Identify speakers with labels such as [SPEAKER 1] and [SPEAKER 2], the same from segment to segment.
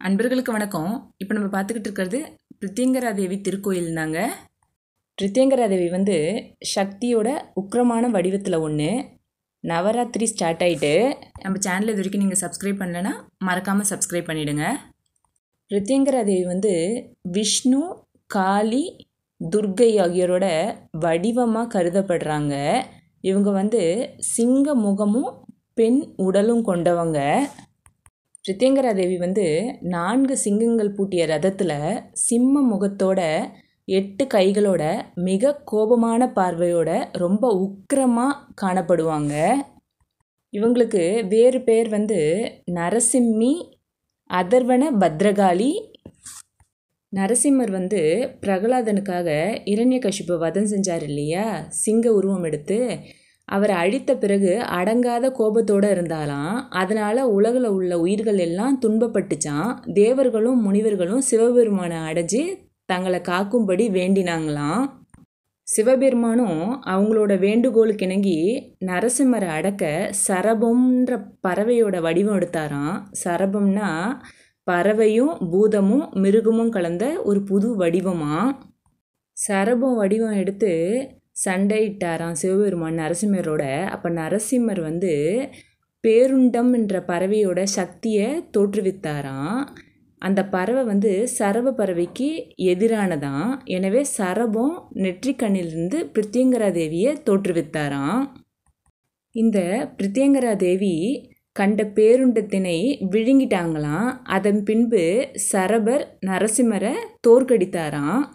[SPEAKER 1] அன்பர்களுக்கு வணக்கம் இப்போ நம்ம பார்த்துக்கிட்டு இருக்கிறது பிரித்தியங்கரா தேவி திருக்கோயில் தாங்க பிரித்தியங்கரா தேவி வந்து சக்தியோட உக்கிரமான வடிவத்தில் ஒன்று நவராத்திரி ஸ்டார்ட் ஆகிட்டு நம்ம சேனல் இது வரைக்கும் நீங்கள் சப்ஸ்கிரைப் பண்ணலைன்னா மறக்காமல் சப்ஸ்கிரைப் பண்ணிவிடுங்க பிரித்தியங்கரா தேவி வந்து விஷ்ணு காளி துர்கை ஆகியோரோட வடிவமாக கருதப்படுறாங்க இவங்க வந்து சிங்க முகமும் பெண் உடலும் கொண்டவங்க பிரித்தியங்கரா தேவி வந்து நான்கு சிங்கங்கள் பூட்டிய ரதத்தில் சிம்ம முகத்தோட எட்டு கைகளோட மிக கோபமான பார்வையோட ரொம்ப உக்கிரமாக காணப்படுவாங்க இவங்களுக்கு வேறு பேர் வந்து நரசிம்மி அதர்வன பத்ரகாளி நரசிம்மர் வந்து பிரகலாதனுக்காக இரண்யகசிப்பை வதம் செஞ்சார் இல்லையா சிங்க உருவம் எடுத்து அவரை அழித்த பிறகு அடங்காத கோபத்தோடு இருந்தாலாம் அதனால் உலகில் உள்ள உயிர்கள் எல்லாம் துன்பப்பட்டுச்சான் தேவர்களும் முனிவர்களும் சிவபெருமானை அடைஞ்சு தங்களை காக்கும்படி வேண்டினாங்களாம் சிவபெருமானும் அவங்களோட வேண்டுகோளுக்கு இணங்கி நரசிம்மரை அடக்க சரபம்ன்ற பறவையோட வடிவம் எடுத்தாராம் சரபம்னா பறவையும் பூதமும் மிருகமும் கலந்த ஒரு புது வடிவமா சரபம் வடிவம் எடுத்து சண்டையிட்டாராம் சிவபெருமான் நரசிம்மரோட அப்போ நரசிம்மர் வந்து பேருண்டம் என்ற பறவையோட சக்தியை தோற்றுவித்தாராம் அந்த பறவை வந்து சரப பறவைக்கு எதிரானதான் எனவே சரபம் நெற்றிக்கண்ணிலிருந்து பிரித்தியங்கரா தேவியை தோற்றுவித்தாராம் இந்த பிரித்தியங்கரா தேவி கண்ட பேருண்டத்தினை விழுங்கிட்டாங்களாம் அதன் பின்பு சரபர் நரசிம்மரை தோற்கடித்தாராம்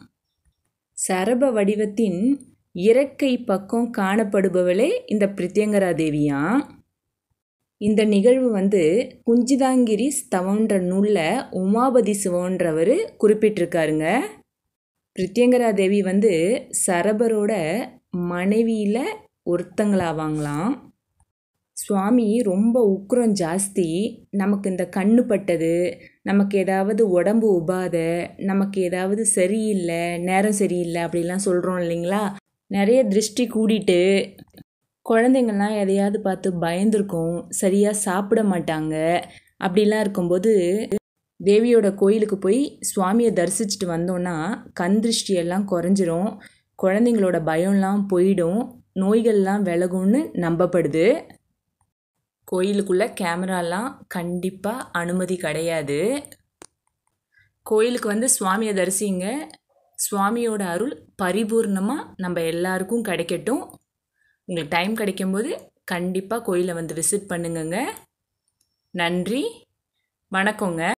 [SPEAKER 1] சரப வடிவத்தின் இறக்கை பக்கம் காணப்படுபவளே இந்த பிரித்தியங்கரா தேவியாம் இந்த நிகழ்வு வந்து குஞ்சிதாங்கிரி ஸ்தவன்ற நூலில் உமாபதி சிவன்றவர் குறிப்பிட்டிருக்காருங்க பிரித்தியங்கரா தேவி வந்து சரபரோட மனைவியில் ஒருத்தங்களாவாங்களாம் சுவாமி ரொம்ப உக்ரம் ஜாஸ்தி நமக்கு இந்த கண்ணு பட்டது நமக்கு ஏதாவது உடம்பு உபாத நமக்கு ஏதாவது சரியில்லை நேரம் சரியில்லை அப்படிலாம் சொல்கிறோம் இல்லைங்களா நிறைய திருஷ்டி கூடிட்டு குழந்தைங்கள்லாம் எதையாவது பார்த்து பயந்துருக்கும் சரியாக சாப்பிட மாட்டாங்க அப்படிலாம் இருக்கும்போது தேவியோட கோயிலுக்கு போய் சுவாமியை தரிசிச்சுட்டு வந்தோன்னா கண் திருஷ்டியெல்லாம் குறைஞ்சிரும் குழந்தைங்களோட பயம்லாம் போயிடும் நோய்கள்லாம் விலகும்னு நம்பப்படுது கோயிலுக்குள்ளே கேமராலாம் கண்டிப்பாக அனுமதி கிடையாது கோயிலுக்கு வந்து சுவாமியை தரிசிங்க சுவாமியோட அருள் பரிபூர்ணமாக நம்ம எல்லாருக்கும் கிடைக்கட்டும் உங்களுக்கு டைம் கிடைக்கும்போது கண்டிப்பாக கோயிலை வந்து விசிட் பண்ணுங்கங்க நன்றி வணக்கங்க